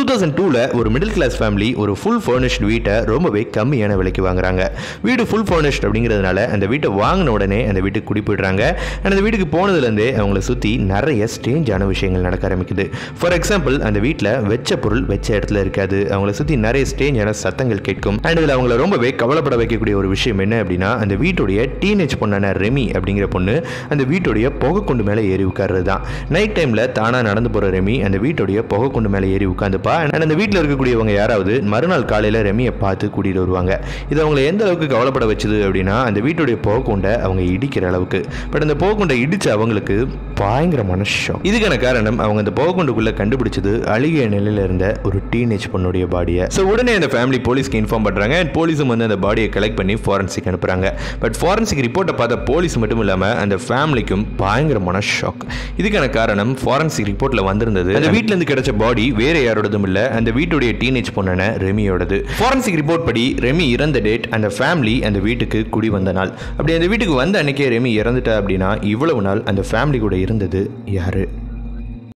thousand டூவில் ஒரு middle class family ஒரு ஃபுல் ஃபர்னிஷ்டு வீட்டை ரொம்பவே கம்மியான விலைக்கு வாங்குறாங்க வீடு ஃபுல் ஃபர்னிஷ்ட் அப்படிங்கிறதுனால அந்த வீட்டை வாங்கின உடனே அந்த வீட்டுக்கு குடி போயிடுறாங்க and அந்த வீட்டுக்கு போனதுலேருந்தே அவங்கள சுற்றி நிறைய ஸ்ட்ரேஞ்சான விஷயங்கள் நடக்க ஆரம்பிக்குது ஃபார் எக்ஸாம்பிள் அந்த வீட்டில் வெச்ச பொருள் வெச்ச இடத்துல இருக்காது அவங்கள சுற்றி நிறைய ஸ்ட்ரேஞ்சான சத்தங்கள் கேட்கும் அண்ட் இதில் அவங்கள ரொம்பவே கவலைப்பட வைக்கக்கூடிய ஒரு விஷயம் என்ன அப்படின்னா அந்த வீட்டுடைய டீனேஜ் பொண்ணான ரெமி அப்படிங்கிற பொண்ணு அந்த வீட்டுடைய புகை கொண்டு மேலே ஏறி உட்கார்றது தான் நைட் டைமில் தானாக நடந்து போகிற ரெமி அந்த வீட்டுடைய புகை கொண்டு மேலே ஏறி உட்காந்துப்பா அண்ட் அந்த வீட்டில் இருக்கக்கூடியவங்க யாராவது மறுநாள் காலையில் ரெமியை பார்த்து கூட்டிகிட்டு வருவாங்க இது அவங்களை எந்த அளவுக்கு கவலைப்பட வச்சுது அப்படின்னா அந்த வீட்டுடைய புகை கொண்டை அவங்க இடிக்கிற அளவுக்கு பட் அந்த புகை கொண்டை இடிச்ச அவங்களுக்கு பயங்கர மனுஷம் இதுக்கான காரணம் அவங்க அந்த புகை கொண்டுக்குள்ளே கண்டுபிடிச்சது அழுகிய நிலையில் இருந்த ஒரு டீனேஜ் பொண்ணுடைய பாடியை ஸோ உடனே அந்த ஃபேமிலி போலீஸ்க்கு இன்ஃபார்ம் பண்ணுறாங்க அண்ட் போலீஸும் வந்து அந்த பாடியை கலெக்ட் பண்ணி ஃபாரன்சிக் அனுப்புகிறாங்க பட் ஃபாரன்சிக் ரிப்போர்ட்டை பார்த்த போலீஸ் மட்டும் இல்லாமல் அந்த ஃபேமிலிக்கும் பயங்கரமான ஷாக் இதுக்கான காரணம் ஃபாரன்சிக் ரிப்போர்ட்டில் வந்திருந்தது அந்த வீட்டிலேருந்து கிடைச்ச பாடி வேற யாரோடதும் இல்லை அந்த வீட்டுடைய டீனேஜ் பொண்ணான ரெமியோடது ஃபாரன்சிக் ரிப்போர்ட் படி ரெமி இறந்த டேட் அந்த ஃபேமிலி அந்த வீட்டுக்கு குடி வந்த நாள் அப்படி அந்த வீட்டுக்கு வந்த அன்னைக்கே ரெமி இறந்துட்டா அப்படின்னா இவ்வளவு நாள் அந்த ஃபேமிலி கூட இருந்தது யாரு